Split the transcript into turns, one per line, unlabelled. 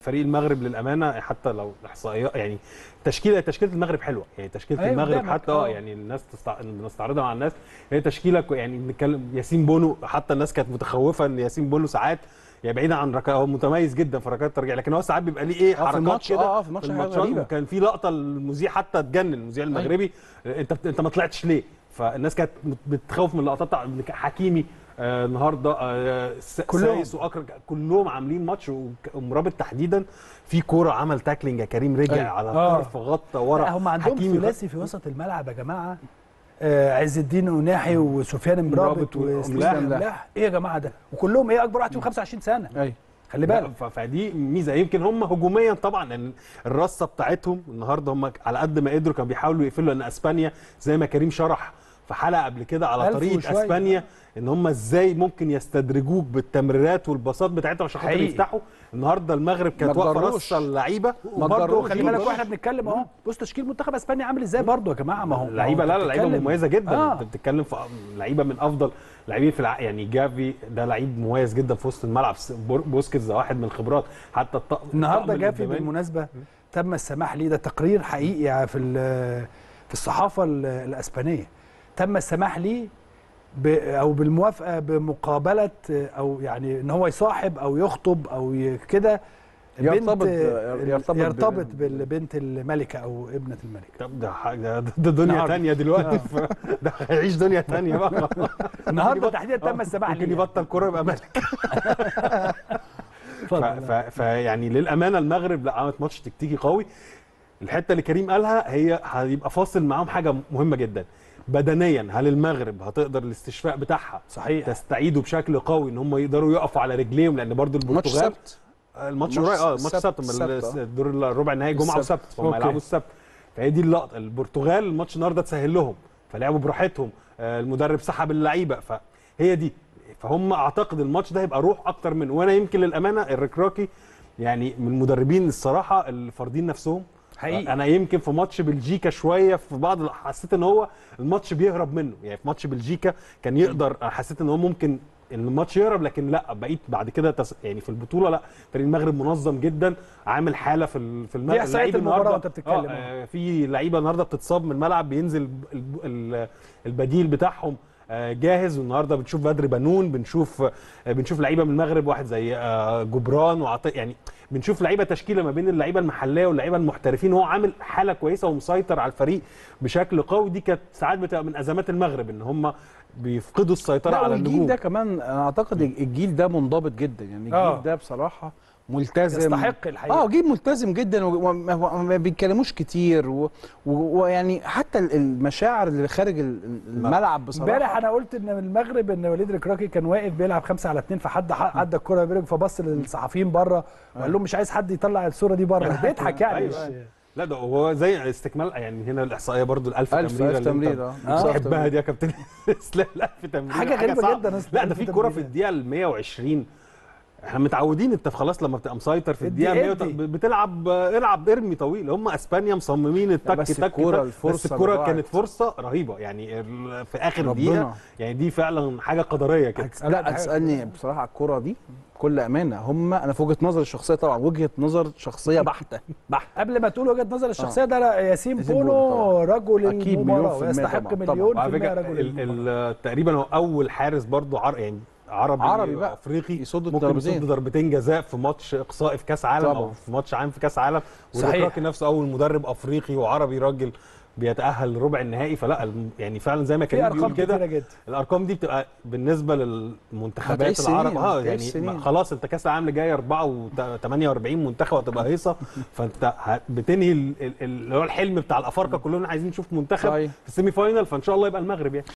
فريق المغرب للامانه حتى لو احصائيات يعني تشكيله تشكيله المغرب حلوه يعني تشكيله
أيوة
المغرب
قدامك،
حتى اه
آه.
يعني الناس تستع... بنستعرضها مع الناس هي تشكيله كو- يعني بنتكلم ياسين بونو حتى الناس كانت متخوفه ان ياسين بونو ساعات يعني بعيدا عن ركا هو متميز جدا في ركلات الترجيح لكن هو ساعات بيبقى ليه ايه
آه، في
حركات
الماتش-
كده
آه، آه، في الماتش حاجة
الماتشات
غريبة.
وكان في لقطه المذيع حتى اتجنن المذيع المغربي انت بت- انت ما طلعتش ليه فالناس كانت مت- بتخوف من اللقطات بتاع ابن حكيمي آه النهارده آه س-
كلهم.
سايس واكرم كلهم عاملين ماتش وك- ومرابط تحديدا في كوره عمل تاكلينج يا كريم رجع
أيوة.
على
آه.
الطرف غطى ورا
لا هم عندهم
حكيمي
ثلاثي في وسط الملعب يا جماعه آه عز الدين قناحي وسفيان
مرابط
مرابط
وأملاح.
واسلام املاح ايه يا جماعه ده وكلهم ايه اكبر واحد فيهم 25 سنه
ايوه
خلي
لا،
بالك
ف- فدي ميزه يمكن هم هجوميا طبعا لان الرصه بتاعتهم النهارده هم على قد ما قدروا كانوا بيحاولوا يقفلوا لان اسبانيا زي ما كريم شرح في حلقه قبل كده على
ألف
طريقه
وشوية.
اسبانيا ان هم ازاي ممكن يستدرجوك بالتمريرات والباصات بتاعتهم عشان خاطر
حقيقي.
يفتحوا النهارده المغرب كانت
ما
واقفه
تجروش.
رصه اللعيبه
وبرضه
تجروش
خلي
دي
بالك
بص.
واحنا بنتكلم اهو بص تشكيل منتخب اسبانيا عامل ازاي برضه يا جماعه ما هو ما هو
لعيبه
أنت
لا لا لعيبه
بتتكلم.
مميزه جدا
آه.
انت بتتكلم في لعيبه من افضل لاعبين في الع... يعني جافي ده لعيب مميز جدا في وسط الملعب س- بور- بوسكيتس ده واحد من الخبرات حتى الطقم
النهارده
الطقم
جافي
القداماني.
بالمناسبه تم السماح ليه ده تقرير حقيقي في ال- في الصحافه ال- الاسبانيه تم السماح ليه ب- او بالموافقه بمقابله او يعني ان هو يصاحب او يخطب او ي- كده
يرتبط-
ال-
يرتبط
يرتبط
ب-
بالبنت الملكه او ابنه الملك
طب ده حاجه ده, ده دنيا
النهاردة.
تانية دلوقتي ف... ده هيعيش دنيا تانية بقى
النهارده
يبطل-
تحديدا تم
آه،
السماح
ممكن
ليه
يبطل كوره يبقى ملك ف...
اتفضل.
ف... فيعني للامانه المغرب لا عملت ماتش تكتيكي قوي الحته اللي كريم قالها هي هيبقى فاصل معاهم حاجه مهمه جدا بدنيا هل المغرب هتقدر الاستشفاء بتاعها
صحيح
تستعيده بشكل قوي ان هم يقدروا يقفوا على رجليهم لان برضو
ماتش
البرتغال
سبت
الماتش
ماتش
قريب اه الماتش
السبت-
السبت من
السبت، آه.
الدور الربع النهائي جمعه
السبت.
وسبت هم
أوكي.
هيلعبوا السبت فهي دي اللقطه البرتغال الماتش النهارده تسهل لهم فلعبوا براحتهم آه، المدرب سحب اللعيبه فهي دي فهم اعتقد الماتش ده هيبقى روح اكتر من وانا يمكن للامانه الركراكي يعني من المدربين الصراحه اللي فارضين نفسهم
حقيقي.
انا يمكن في ماتش بلجيكا شويه في بعض ال- حسيت ان هو الماتش بيهرب منه يعني في ماتش بلجيكا كان يقدر حسيت ان هو ممكن ان الماتش يهرب لكن لا بقيت بعد كده تس... يعني في البطوله لا فريق المغرب منظم جدا عامل حاله في ال- في المغرب
دي إحصائية المباراة وأنت بتتكلم
آه آه، في لعيبه النهارده بتتصاب من الملعب بينزل ال- ال- البديل بتاعهم آه، جاهز والنهارده بنشوف بدر بنون بنشوف آه، بنشوف لعيبه من المغرب واحد زي آه، جبران وعطي يعني بنشوف لعيبه تشكيله ما بين اللعيبه المحليه واللعيبه المحترفين هو عامل حاله كويسه ومسيطر على الفريق بشكل قوي دي كانت ساعات بتبقى من ازمات المغرب ان هم بيفقدوا السيطره
لا
على
والجيل
النجوم
ده كمان انا اعتقد الجيل ده منضبط جدا يعني الجيل
آه.
ده بصراحه ملتزم
يستحق الحقيقه
اه جيل ملتزم جدا وما وما- ما بيتكلموش كتير و- و- ويعني حتى ال- المشاعر اللي خارج ال- الملعب بصراحه
امبارح انا قلت ان المغرب ان وليد ركراكي كان واقف بيلعب خمسة على اتنين فحد ح- عدى الكرة بيرج فبص للصحفيين بره وقال لهم مش عايز حد يطلع الصوره دي بره بيضحك يعني
أيوة،
مش
أيوة. لا ده هو زي استكمال يعني هنا الاحصائيه برضو الألف
ألف
تمريره
ألف
اللي أنت
تمرير اه
بتحبها دي يا كابتن اسلام الألف تمريره
حاجة غريبة
صعبة.
جدا أصلاً،
لا ده
ألف
في كوره في
تمريرة.
الدقيقه ال 120 احنا متعودين انت خلاص لما بتبقى مسيطر في
ادي-
الدقيقه 100
ادي.
بتلعب العب ارمي طويل هم اسبانيا مصممين التك
بس
تك
الكورة
تك.
الفرصة
بس الكوره
اللي
كانت
ضاعت.
فرصه رهيبه يعني ال- في اخر
ربنا.
دقيقه يعني دي فعلا حاجه قدريه كده
لا تسالني بصراحه على الكوره دي بكل امانه هم انا في وجهه نظري الشخصيه طبعا وجهه نظر شخصيه بحته بحته
قبل ما تقول وجهه نظر الشخصيه ده لا ياسين
ياسين
بونو
بونو
رجل
أكيد مليون
المباراه
في المية
ويستحق
طبعاً،
مليون في
وعلى
المية
فكره
رجل
ال-
المباراه
ال- تقريبا هو اول حارس برضو عر يعني عربي
عربي بقى.
افريقي
يصد
ممكن
الضربتين.
يصد ضربتين جزاء في ماتش اقصائي في كاس عالم
طبعاً.
او في ماتش عام في كاس عالم
صحيح.
وركراكي نفسه اول مدرب افريقي وعربي راجل بيتاهل لربع النهائي فلا الم- يعني فعلا زي ما
في
كريم
ارقام
بيقول
كتيره
كده
جدا
الارقام دي بتبقى بالنسبه للمنتخبات
هتعيش سنين،
العرب اه
هتعيش
يعني
سنين.
ما- خلاص انت كاس العالم اللي جاي 48 منتخب هتبقى هيصه فانت ه- بتنهي ال- ال- اللي هو الحلم بتاع الافارقه كلنا عايزين نشوف منتخب
صحيح.
في السيمي فاينال فان شاء الله يبقى المغرب يعني